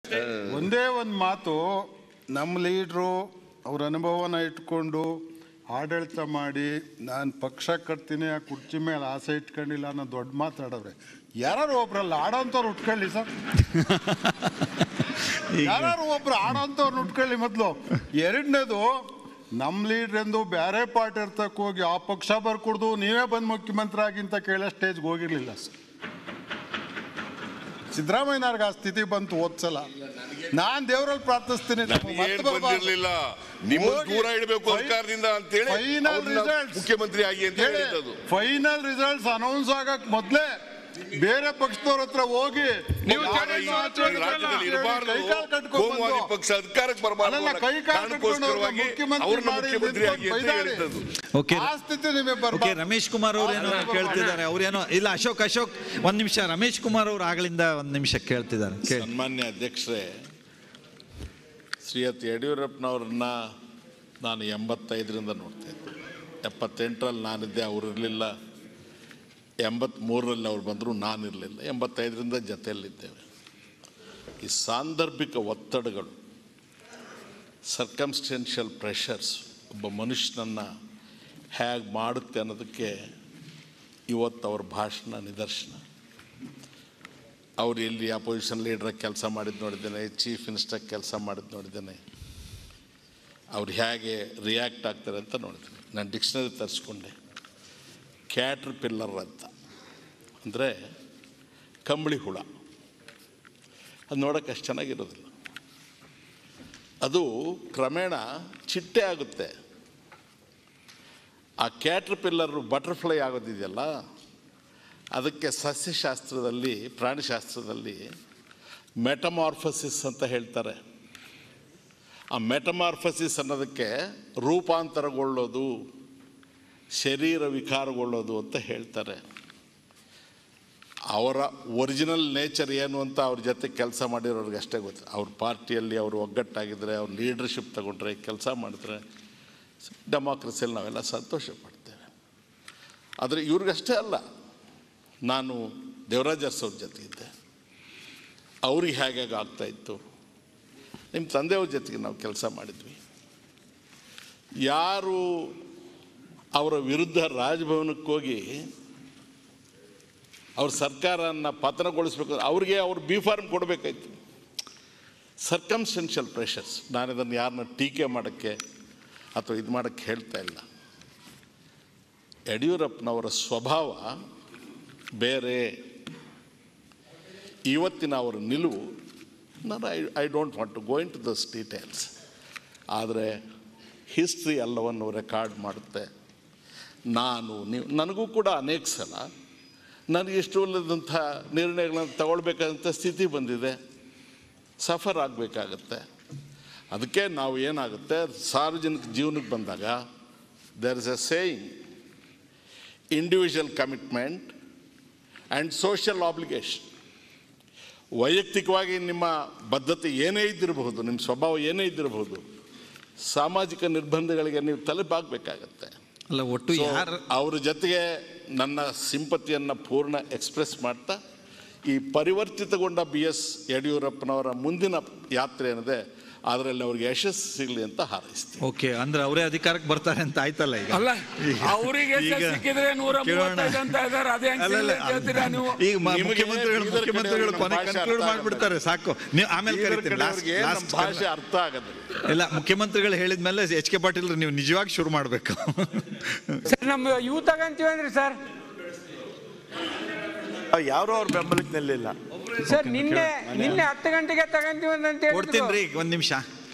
ಒಂದೇ ಒಂದು ಮಾತು ನಮ್ಮ ಲೀಡ್ರು ಅವ್ರ ಅನುಭವನ ಇಟ್ಕೊಂಡು ಆಡಳಿತ ಮಾಡಿ ನಾನು ಪಕ್ಷ ಕಟ್ತೀನಿ ಆ ಕುರ್ಚಿ ಮೇಲೆ ಆಸೆ ಇಟ್ಕೊಂಡಿಲ್ಲ ಅನ್ನೋ ದೊಡ್ಡ ಮಾತಾಡವ್ರೆ ಯಾರು ಒಬ್ರಲ್ಲ ಆಡೋಂಥವ್ರು ಉಟ್ಕೊಳ್ಳಿ ಸರ್ ಯಾರು ಒಬ್ರು ಆಡೋಂಥವ್ರನ್ನ ಉಟ್ಕೊಳ್ಳಿ ಮೊದಲು ಎರಡನೇದು ನಮ್ಮ ಲೀಡ್ರ್ ಎಂದು ಬೇರೆ ಪಾರ್ಟಿ ಇರ್ತಕ್ಕೆ ಹೋಗಿ ಆ ಪಕ್ಷ ಬರ್ಕೊಡ್ದು ನೀವೇ ಬಂದು ಮುಖ್ಯಮಂತ್ರಿ ಆಗಿ ಅಂತ ಕೇಳೋ ಸ್ಟೇಜ್ಗೆ ಹೋಗಿರ್ಲಿಲ್ಲ ಸರ್ ಸಿದ್ದರಾಮಯ್ಯನವ್ರಿಗೆ ಆ ಸ್ಥಿತಿ ಬಂತು ಓದ್ಸಲ ನಾನ್ ದೇವರಲ್ಲಿ ಪ್ರಾರ್ಥಿಸ್ತೀನಿ ನಮ್ಗೆ ಮತ್ತೆ ಏನ್ ಬರ್ಬಾರ್ದು. ಬಂದಿರ್ಲಿಲ್ಲ ನಿಮ್ಮ ಹೋಗಿ ದೂರ ಇಡಬೇಕು ಫೈ- ಸರ್ಕಾರದಿಂದ ಅಂತೇಳಿ ಫೈನಲ್ ಅವ್ರನ್ನ ರಿಸಲ್ಟ್ಸ್ ಮುಖ್ಯಮಂತ್ರಿ ಆಗಿ ಅಂತ ಹೇಳಿದ್ದು ಫೈನಲ್ ರಿಸಲ್ಟ್ಸ್ ಅನೌನ್ಸ್ ಆಗಕ್ ಮೊದ್ಲೇ ಬೇರೆ ಪಕ್ಷದವ್ರ ಹತ್ರ ಹೋಗಿ ನೀವು ಯಾರು ಜನ ಈ ಮಾತಾಡಿದ್ರಲ್ಲ. ರಾಜ್ಯದಲ್ಲಿ ಇರಬಾರ್ದು ಕೈಕಾಲ್ ಕಟ್ಕೊಂಡ್ ಕೋಮುವಾದಿ ಬಂದು. ಪಕ್ಷ ಅಧಿಕಾರಕ್ಕೆ ಬರಬಾರ್ದು ಅಲ್ಲಲ್ಲ, ಅನ್ನೋ ಕೈ ಕಾಲ್ ಕಟ್ಕೊಂಡು ಕಾರಣಕ್ಕೋಸ್ಕರವಾಗಿ ಮುಖ್ಯಮಂತ್ರಿ ಅವ್ರನ್ನ ಮಾಡಿ ಮುಖ್ಯಮಂತ್ರಿ ಆಗಿ ಅಂತ ಬೈದಾಡಿ. ಹೇಳಿದ್ದು ಓಕೆ ಆ ಸ್ಥಿತಿ ನಿಮಗೆ ಓಕೆ ಬರ್ಬಾರ್ದು ರಮೇಶ್ ಕುಮಾರ್ ಅವ್ರು ಏನೋ ಕೇಳ್ತಿದ್ದಾರೆ ಅವ್ರೇನೋ ಇಲ್ಲ ಅಶೋಕ್ ಅಶೋಕ್ ಒಂದ್ ನಿಮಿಷ ರಮೇಶ್ ಕುಮಾರ್ ಅವ್ರು ಆಗ್ಲಿಂದ ಒಂದ್ ನಿಮಿಷ ಕೇಳ್ತಿದ್ದಾರೆ ಕೇಳಿ ಸನ್ಮಾನ್ಯ ಅಧ್ಯಕ್ಷರೇ ಶ್ರೀಯುತ ಯಡಿಯೂರಪ್ಪನವ್ರನ್ನ ನಾನು ಎಂಬತ್ತೈದರಿಂದ ನೋಡ್ತಾ ಇದ್ದೆ ಎಪ್ಪತ್ತೆಂಟರಲ್ಲಿ ನಾನಿದ್ದೆ ಅವ್ರು ಇರಲಿಲ್ಲ ಎಂಬತ್ತ್ಮೂರರಲ್ಲಿ ಅವ್ರು ಬಂದರು ನಾನಿರಲಿಲ್ಲ ಎಂಬತ್ತೈದರಿಂದ ಜೊತೆಯಲ್ಲಿದ್ದೇವೆ ಈ ಸಾಂದರ್ಭಿಕ ಒತ್ತಡಗಳು ಸರ್ಕಮ್ಸ್ಟೆನ್ಷಿಯಲ್ ಪ್ರೆಷರ್ಸ್ ಒಬ್ಬ ಮನುಷ್ಯನನ್ನು ಹೇಗೆ ಮಾಡುತ್ತೆ ಅನ್ನೋದಕ್ಕೆ ಇವತ್ತು ಅವ್ರ ಭಾಷಣ ನಿದರ್ಶನ ಅವ್ರು ಎಲ್ಲಿ ಅಪೋಸಿಷನ್ ಲೀಡ್ರಾಗಿ ಕೆಲಸ ಮಾಡಿದ್ದು ನೋಡಿದ್ದೇನೆ ಚೀಫ್ ಮಿನಿಸ್ಟರ್ ಕೆಲಸ ಮಾಡಿದ್ದು ನೋಡಿದ್ದೇನೆ ಅವ್ರು ಹೇಗೆ ರಿಯಾಕ್ಟ್ ಆಗ್ತಾರೆ ಅಂತ ನೋಡಿದ್ದೀನಿ ನಾನು ಡಿಕ್ಷನರಿ ತರಿಸ್ಕೊಂಡೆ ಕ್ಯಾಟ್ರ್ ಪಿಲ್ಲರ್ ಅಂತ ಅಂದರೆ ಕಂಬಳಿ ಹುಳ ಅದು ನೋಡೋಕೆ ಅಷ್ಟು ಚೆನ್ನಾಗಿರೋದಿಲ್ಲ ಅದು ಕ್ರಮೇಣ ಚಿಟ್ಟೆ ಆಗುತ್ತೆ ಆ ಕ್ಯಾಟ್ರ್ ಪಿಲ್ಲರು ಬಟರ್ಫ್ಲೈ ಆಗೋದಿದೆಯಲ್ಲ ಅದಕ್ಕೆ ಸಸ್ಯಶಾಸ್ತ್ರದಲ್ಲಿ ಪ್ರಾಣಿಶಾಸ್ತ್ರದಲ್ಲಿ ಮೆಟಮಾರ್ಫಸಿಸ್ ಅಂತ ಹೇಳ್ತಾರೆ ಆ ಮೆಟಮಾರ್ಫಸಿಸ್ ಅನ್ನೋದಕ್ಕೆ ರೂಪಾಂತರಗೊಳ್ಳೋದು ಶರೀರ ವಿಕಾರಗೊಳ್ಳೋದು ಅಂತ ಹೇಳ್ತಾರೆ ಅವರ ಒರಿಜಿನಲ್ ನೇಚರ್ ಏನು ಅಂತ ಅವ್ರ ಜೊತೆ ಕೆಲಸ ಮಾಡಿರೋರಿಗೆ ಅಷ್ಟೇ ಗೊತ್ತು ಅವ್ರ ಪಾರ್ಟಿಯಲ್ಲಿ ಅವರು ಒಗ್ಗಟ್ಟಾಗಿದ್ದರೆ ಅವ್ರ ಲೀಡರ್ಶಿಪ್ ತಗೊಂಡ್ರೆ ಕೆಲಸ ಮಾಡಿದ್ರೆ ಡೆಮಾಕ್ರಸಿಯಲ್ಲಿ ನಾವೆಲ್ಲ ಸಂತೋಷ ಪಡ್ತೇವೆ ಆದರೆ ಇವ್ರಿಗಷ್ಟೇ ಅಲ್ಲ ನಾನು ದೇವರಾಜ ಅರಸವ್ರ ಜೊತೆ ಇದ್ದೆ ಅವ್ರಿಗೆ ಹೇಗೆ ಆಗ್ತಾಯಿತ್ತು ನಿಮ್ಮ ತಂದೆಯವ್ರ ಜೊತೆಗೆ ನಾವು ಕೆಲಸ ಮಾಡಿದ್ವಿ ಯಾರು ಅವರ ವಿರುದ್ಧ ರಾಜಭವನಕ್ಕೆ ಹೋಗಿ ಅವ್ರ ಸರ್ಕಾರನ ಪತನಗೊಳಿಸ್ಬೇಕು ಅವ್ರಿಗೆ ಅವ್ರು ಬಿ ಫಾರ್ಮ್ ಕೊಡಬೇಕಾಯ್ತು ಸರ್ಕಮ್ಸ್ಟೆನ್ಷಿಯಲ್ ಪ್ರೆಷರ್ಸ್ ನಾನು ಇದನ್ನು ಯಾರನ್ನ ಟೀಕೆ ಮಾಡೋಕ್ಕೆ ಅಥವಾ ಇದು ಮಾಡೋಕ್ಕೆ ಹೇಳ್ತಾ ಇಲ್ಲ ಯಡಿಯೂರಪ್ಪನವರ ಸ್ವಭಾವ ಬೇರೆ ಇವತ್ತಿನ ಅವರ ನಿಲುವು ನಾನು I I don't want to go into this details ಆದರೆ ಹಿಸ್ಟ್ರಿ ಎಲ್ಲವನ್ನು ರೆಕಾರ್ಡ್ ಮಾಡುತ್ತೆ ನಾನು ನೀವು ನನಗೂ ಕೂಡ ಅನೇಕ ಸಲ ನನಗೆ ಇಷ್ಟವಿಲ್ಲದಂಥ ನಿರ್ಣಯಗಳನ್ನು ತಗೊಳ್ಬೇಕಾದಂಥ ಸ್ಥಿತಿ ಬಂದಿದೆ ಸಫರ್ ಆಗಬೇಕಾಗತ್ತೆ ಅದಕ್ಕೆ ನಾವು ಏನಾಗುತ್ತೆ ಸಾರ್ವಜನಿಕ ಜೀವನಕ್ಕೆ ಬಂದಾಗ there is a saying individual commitment and social obligation ವೈಯಕ್ತಿಕವಾಗಿ ನಿಮ್ಮ ಬದ್ಧತೆ ಏನೇ ಇದ್ದಿರಬಹುದು ನಿಮ್ಮ ಸ್ವಭಾವ ಏನೇ ಇದ್ದಿರಬಹುದು ಸಾಮಾಜಿಕ ನಿರ್ಬಂಧಗಳಿಗೆ ನೀವು ತಲೆಬಾಗಬೇಕಾಗತ್ತೆ ಅಲ್ಲ ಒಟ್ಟು ಯಾರು ಅವ್ರ ಜೊತೆಗೆ ನನ್ನ ಸಿಂಪತಿಯನ್ನು ಪೂರ್ಣ ಎಕ್ಸ್ಪ್ರೆಸ್ ಮಾಡ್ತಾ ಈ ಪರಿವರ್ತಿತಗೊಂಡ ಬಿ ಎಸ್ ಯಡಿಯೂರಪ್ಪನವರ ಮುಂದಿನ ಯಾತ್ರೆ ಏನಿದೆ ಅದರಲ್ಲಿ ಅವ್ರಿಗೆ ಯಶಸ್ಸು ಸಿಗಲಿ ಅಂತ ಹಾರೈಸ್ತೀನಿ ಓಕೆ ಅಂದ್ರೆ ಅವರೇ ಅಧಿಕಾರಕ್ಕೆ ಬರ್ತಾರೆ ಅಂತ ಆಯ್ತಲ್ಲ ಈಗ ಅಲ್ಲ ಈಗ- ಅವರಿಗೆ ಈಗ ಸಿಕ್ಕಿದ್ರೆ ನೂರ ಕೇಳೋಣ. ಮೂವತ್ತೈದು ಅಂತ ಇದಾರೆ ಅದೇ ಹೆಂಗ್ ಅಲ್ಲ, ಅಲ್ಲ, ಸಿಗ್ಲಿಲ್ಲ ಹೇಳ್ತೀರಾ ನೀವು ಈಗ ಮ- ನಿಮಗೆ ಮುಖ್ಯಮಂತ್ರಿಗಳು ಬೀದರ್ ಮುಖ್ಯಮಂತ್ರಿಗಳು ಕಡೆಯವ್ರಿಗೆ ಕೊನೆ ನಮ್ಮ ಭಾಷೆ ಕನ್ಕ್ಲೂಡ್ ಅರ್ಥ ಮಾಡ್ಬಿಡ್ತಾರೆ ಸಾಕು ನೀವು ಆಮೇಲೆ ಬೀದರ್ ಕರಿತೀನಿ ಲಾಸ್ಟ್ ಕಡೆಯವ್ರಿಗೆ ನಮ್ಮ ಲಾಸ್ಟ್ ಭಾಷೆ ಅರ್ಥ ಆಗೋದಿಲ್ಲ ಇಲ್ಲ ಮುಖ್ಯಮಂತ್ರಿಗಳು ಹೇಳಿದ್ಮೇಲೆ ಎಚ್ ಕೆ ಪಾಟೀಲ್ ನೀವು ನಿಜವಾಗಿ ಶುರು ಮಾಡಬೇಕು ಸರ್ ನಮ್ಮ ಇವು ತಗಂತೀವಂದ್ರಿ ಸರ್ ಯಾರು ಅವ್ರ ಬೆಂಬಲಕ್ಕೆ ನಿಲ್ಲಿಲ್ಲ ಸರ್ ನಿನ್ನೆ ನಿನ್ನೆ ಹತ್ತು ಗಂಟೆಗೆ ತಗಂತೀವಿ ಅಂತ ಕೊಡ್ತೀನಿ ಹೇಳಿದ್ರು ರೀ ಒಂದ್ ನಿಮಿಷ